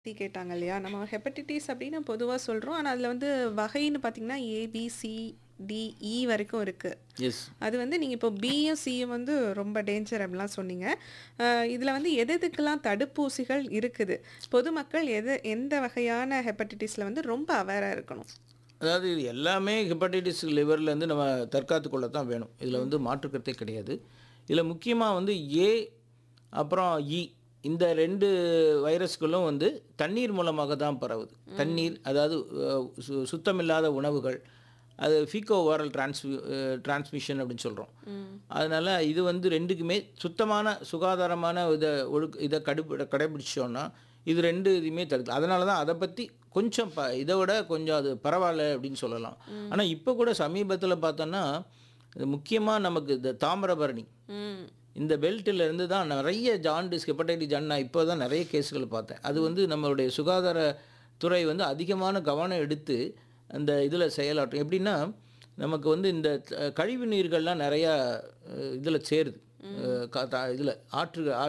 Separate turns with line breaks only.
பத்தி கேட்டாங்க இல்லையா? நம்ம ஹெப்படைட்டிஸ் அப்படின்னு பொதுவா சொல்றோம். ஆனா அதுல வந்து வகைன்னு பார்த்தீங்கன்னா, A, B, C, D, E வரைக்கும் இருக்கு.
எஸ்.
அது வந்து நீங்க இப்போ பியும், சியும் வந்து ரொம்ப டேஞ்சர் அப்படிலாம் சொன்னீங்க. அ இதுல வந்து எது எதுக்கெல்லாம் தடுப்பூசிகள் இருக்குது? பொதுமக்கள் எது எந்த வகையான ஹெப்படைட்டிஸ்ல வந்து ரொம்ப அவேரா இருக்கணும்?
அதாவது இது எல்லாமே ஹெப்படைட்டிஸ் லிவர்லேருந்து நம்ம தற்காத்து கொள்ள தான் வேணும். இதில் வந்து மாற்று கருத்தே கிடையாது. இதில் முக்கியமாக வந்து ஏ அப்புறம் இ இந்த 2 வைரஸ்களும் வந்து தண்ணீர் மூலமாக தான் பரவுது. தண்ணீர் அதாவது அ சு சுத்தமில்லாத உணவுகள் அது ஃபீக்கோ ஓரல் டிரான்ஸ் டிரான்ஸ்மிஷன் அப்படின்னு சொல்கிறோம்.
ம்.
அதனால் இது வந்து 2க்குமே சுத்தமான சுகாதாரமான இத ஒழுக்க இதை கடுப கடைபிடிச்சோன்னா இது 2 இதையுமே தடுக்கலாம். அதனால தான் அதை பற்றி கொஞ்சம் ப இதை விட கொஞ்சம் அது பரவாயில்ல அப்படின்னு சொல்லலாம். ஆனா இப்போ கூட சமீபத்துல பார்த்தோன்னா முக்கியமாக நமக்கு இந்த தாமிரபரணி
ம்.
இந்த பெல்ட்டில் இருந்து தான் நிறைய ஜாண்டிஸ் ஹெப்படைட்டிஸ் ஜான் நான் இப்போ தான் நிறைய கேஸ்கள் பார்த்தேன். அது வந்து நம்மளுடைய சுகாதாரத்துறை வந்து அதிகமான கவனம் எடுத்து அந்த இதில் செயலாற்றும். எப்படின்னா நமக்கு வந்து இந்த கழிவு நீர்கள்லாம் நிறையா இதில் சேருது. இதில் ஆற்று